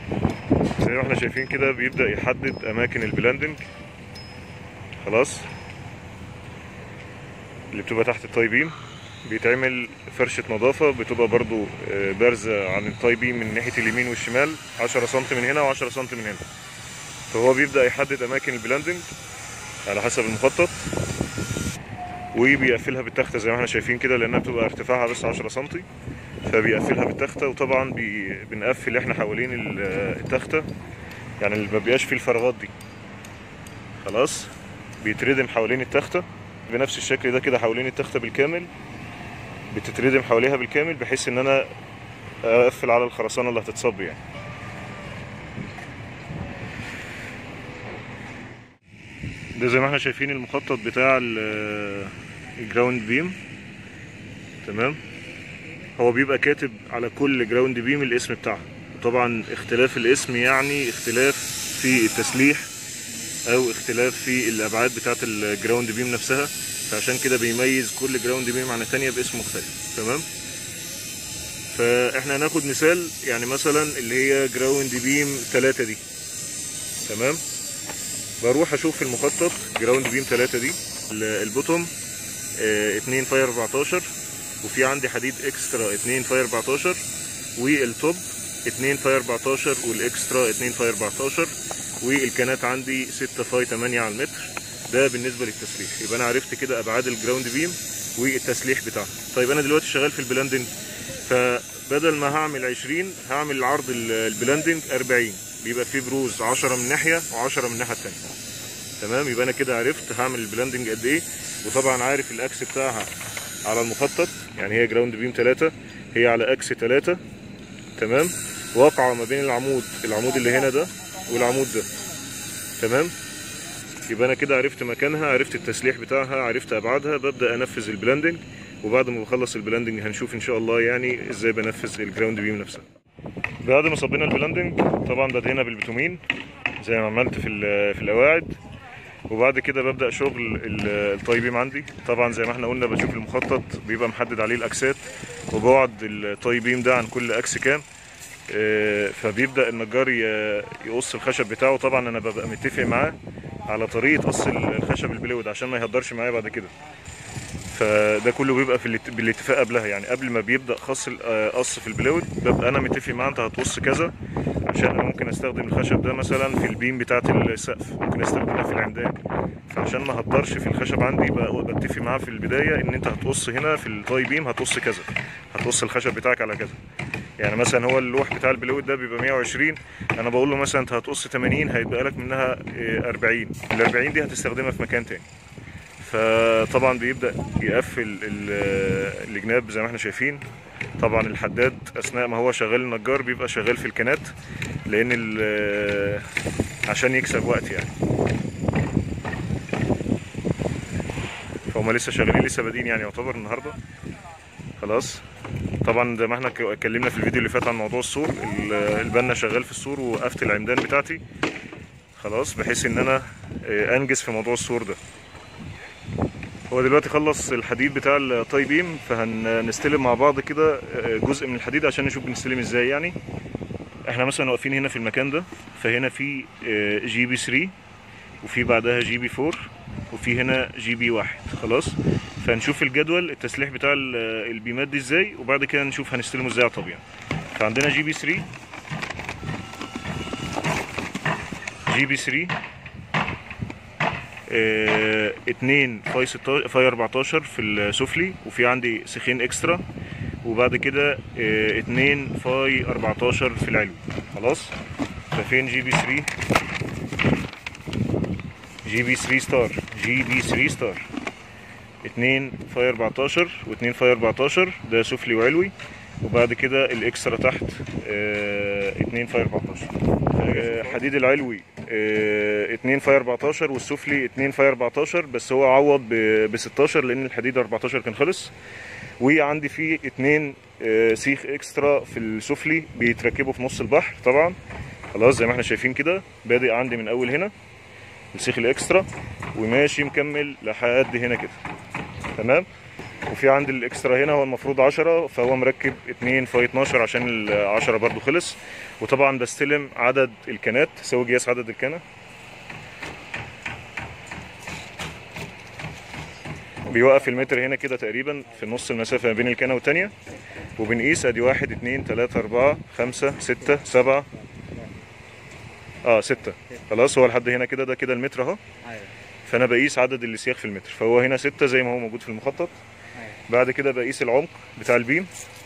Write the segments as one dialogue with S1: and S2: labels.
S1: زي ما احنا شايفين كده بيبدأ يحدد أماكن البلاندنج خلاص اللي بتبقى تحت التاي بيم بيتعمل فرشة نظافة بتبقى برضو آه، بارزة عن التاي بيم من ناحية اليمين والشمال 10 سم من هنا و10 سم من هنا فهو بيبدأ يحدد أماكن البلاندنج على حسب المخطط وبيقفلها بالتختة زي ما احنا شايفين كده لأنها بتبقى ارتفاعها بس 10 سم فبيقفلها بالتختة وطبعا بي... بنقفل احنا حوالين ال- التختة يعني اللي ما بيبقاش فيه الفراغات دي خلاص بيتردم حوالين التختة بنفس الشكل ده كده حوالين التختة بالكامل بتتردم حواليها بالكامل بحيث ان انا اقفل على الخرسانة اللي هتتصب يعني ده زي ما احنا شايفين المخطط بتاع ال- الجراوند بيم تمام هو بيبقى كاتب على كل جراوند بيم الاسم بتاعها طبعا اختلاف الاسم يعني اختلاف في التسليح او اختلاف في الابعاد بتاعه الجراوند بيم نفسها فعشان كده بيميز كل جراوند بيم عن الثانيه باسم مختلف تمام فاحنا هناخد مثال يعني مثلا اللي هي جراوند بيم 3 دي تمام بروح اشوف في المخطط جراوند بيم 3 دي ال- البوتوم 2 فاير 14 وفي عندي حديد اكسترا 2 فاير 14 والتوب 2 فاير 14 والاكسترا 2 فاير 14 والكانات عندي 6 فاي 8 على المتر ده بالنسبه للتسليح يبقى انا عرفت كده ابعاد الجراوند بيم والتسليح بتاعها طيب انا دلوقتي شغال في البلاندنج فبدل ما هعمل 20 هعمل عرض ال- البلاندنج 40 بيبقى فيه بروز 10 من ناحيه و10 من الناحيه الثانيه تمام يبقى انا كده عرفت هعمل البلاندنج قد ايه وطبعا عارف الاكس بتاعها على المخطط يعني هي جراوند بيم 3 هي على اكس 3 تمام واقعه ما بين العمود العمود اللي هنا ده والعمود ده تمام يبقى انا كده عرفت مكانها عرفت التسليح بتاعها عرفت ابعادها ببدا انفذ البلاندنج وبعد ما بخلص البلاندنج هنشوف ان شاء الله يعني ازاي بنفذ الجراوند بيم نفسها بعد ما صبينا البلاندنج طبعا بدهنا بالبتومين زي ما عملت في ال- في القواعد وبعد كده ببدا شغل ال- التاي بيم عندي طبعا زي ما احنا قلنا بشوف المخطط بيبقى محدد عليه الاكسات وبعد التاي بيم ده عن كل اكس كام آه، فبيبدا النجار ي- يقص الخشب بتاعه طبعا انا ببقى متفق معاه على طريقه قص الخشب البلود عشان ما يهدرش معايا بعد كده فده كله بيبقى في الات- بالاتفاق قبلها يعني قبل ما بيبدا خص ال- آه، قص في البلود ببقى انا متفق معاه انت هتقص كذا عشان انا ممكن استخدم الخشب ده مثلا في البيم بتاعه السقف ممكن استخدمها في العمدان فعشان ما هدرش في الخشب عندي بقى بتفق معاه في البدايه ان انت هتقص هنا في التاي بيم هتقص كذا هتقص الخشب بتاعك على كذا يعني مثلا هو اللوح بتاع البلوت ده بيبقى 120 انا بقول له مثلا انت هتقص 80 هيتبقى لك منها إيه، 40 ال 40 دي هتستخدمها في مكان تاني فطبعا بيبدا يقفل ال- الجناب زي ما احنا شايفين طبعا الحداد اثناء ما هو شغال النجار بيبقى شغال في الكنات لان ال- عشان يكسب وقت يعني فهم لسه شغالين لسه بادئين يعني يعتبر النهارده خلاص طبعا زي ما احنا ك- اتكلمنا في الفيديو اللي فات عن موضوع السور ال- البنا شغال في السور ووقفت العمدان بتاعتي خلاص بحيث ان انا آه، انجز في موضوع السور ده هو دلوقتي خلص الحديد بتاع التاي بيم فهنستلم مع بعض كده آه، جزء من الحديد عشان نشوف بنستلم ازاي يعني احنا مثلا واقفين هنا في المكان ده فهنا في آه، جي بي 3 وفي بعدها جي بي 4 وفي هنا جي بي 1 خلاص فنشوف الجدول التسليح بتاع ال- البيمات دي ازاي وبعد كده نشوف هنستلمه ازاي على الطبيعه فعندنا جي بي 3 جي بي 3 آه، اتنين فاي 16 فاي 14 في السفلي وفي عندي سيخين اكسترا وبعد كده آه، اتنين فاي 14 في العلوي خلاص ففين جي بي 3 جي بي 3 ستار جي بي 3 ستار اتنين فاي 14 واتنين فاي 14 ده سفلي وعلوي وبعد كده الاكسترا تحت اه اتنين فاي 14 اه حديد العلوي اه اتنين فاي 14 والسفلي اتنين فاي 14 بس هو عوض ب 16 لان الحديد 14 كان خلص وعندي فيه اتنين اه سيخ اكسترا في السفلي بيتركبوا في نص البحر طبعا خلاص زي ما احنا شايفين كده بادئ عندي من اول هنا السيخ الاكسترا وماشي مكمل لحد هنا كده تمام وفي عندي الاكسترا هنا هو المفروض 10 فهو مركب 2 في 12 عشان ال 10 برضو خلص وطبعا بستلم عدد الكنات سوي قياس عدد الكنه بيوقف المتر هنا كده تقريبا في نص المسافة ما بين الكنة والتانية وبنقيس ادي واحد اتنين تلاتة اربعة خمسة ستة سبعة اه ستة خلاص هو لحد هنا كده ده كده المتر اهو
S2: ايوه
S1: فانا بقيس عدد السياخ في المتر فهو هنا ستة زي ما هو موجود في المخطط
S2: ايوه
S1: بعد كده بقيس العمق بتاع البيم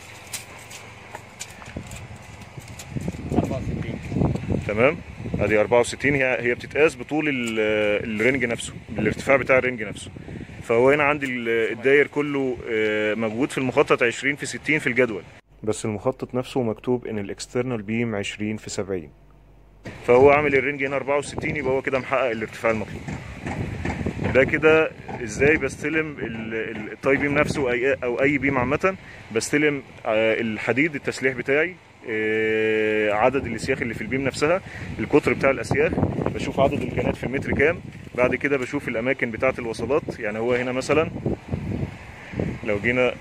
S2: 64
S1: تمام ادي 64 هي هي بتتقاس بطول ال- الرنج نفسه الارتفاع بتاع الرنج نفسه فهو هنا عندي ال- الداير كله آه، موجود في المخطط 20 في 60 في الجدول بس المخطط نفسه مكتوب ان الاكسترنال بيم 20 في 70 فهو عامل الرنج هنا 64 يبقى هو كده محقق الارتفاع المطلوب ده كده ازاي بستلم ال- ال- التاي بيم نفسه او اي او اي بيم عامه بستلم آه، الحديد التسليح بتاعي آه، عدد الاسياخ اللي في البيم نفسها القطر بتاع الاسياخ بشوف عدد الكنات في المتر كام بعد كده بشوف الاماكن بتاعه الوصلات يعني هو هنا مثلا لو جينا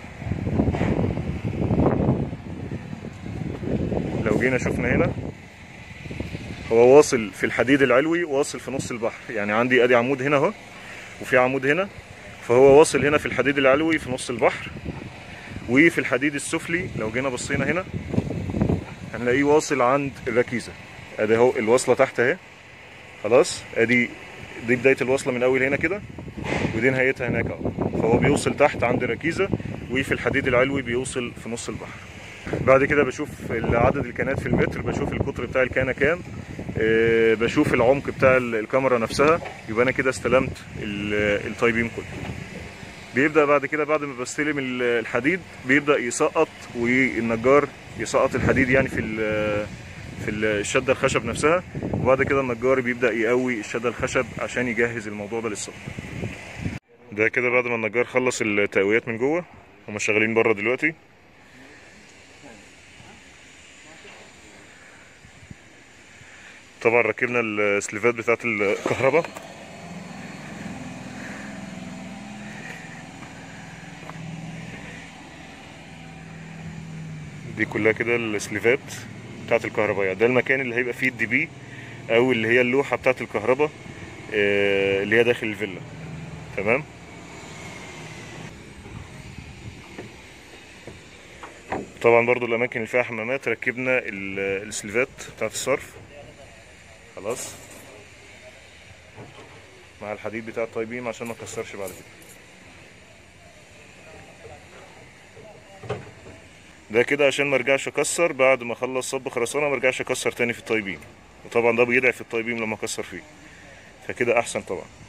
S1: لو جينا شفنا هنا هو واصل في الحديد العلوي واصل في نص البحر يعني عندي ادي عمود هنا اهو وفي عمود هنا فهو واصل هنا في الحديد العلوي في نص البحر وفي الحديد السفلي لو جينا بصينا هنا هنلاقيه واصل عند الركيزه ادي اهو الوصله تحت اهي خلاص ادي دي بدايه الوصله من اول هنا كده ودي نهايتها هناك اهو فهو بيوصل تحت عند الركيزه وفي الحديد العلوي بيوصل في نص البحر بعد كده بشوف عدد الكنات في المتر بشوف القطر بتاع الكانه كام آه، بشوف العمق بتاع ال- الكاميرا نفسها يبقى انا كده استلمت ال- التاي بيم كله بيبدا بعد كده بعد ما بستلم ال- الحديد بيبدا يسقط والنجار يسقط الحديد يعني في ال- في ال- الشده الخشب نفسها وبعد كده النجار بيبدا يقوي الشده الخشب عشان يجهز الموضوع ده للصب ده كده بعد ما النجار خلص التقويات من جوه هما شغالين بره دلوقتي طبعا ركبنا السليفات بتاعت الكهرباء دي كلها كده السليفات بتاعت الكهرباء ده المكان اللي هيبقى فيه الدي بي او اللي هي اللوحه بتاعت الكهرباء آه، اللي هي داخل الفيلا تمام طبعا برضو الاماكن اللي فيها حمامات ركبنا ال- السليفات بتاعت الصرف خلاص مع الحديد بتاع الطيبين عشان ما تكسرش بعد كده ده كده عشان ما ارجعش اكسر بعد ما اخلص صب خرسانه ما ارجعش اكسر تاني في الطيبين وطبعا ده بيضعف الطيبين لما اكسر فيه فكده احسن طبعا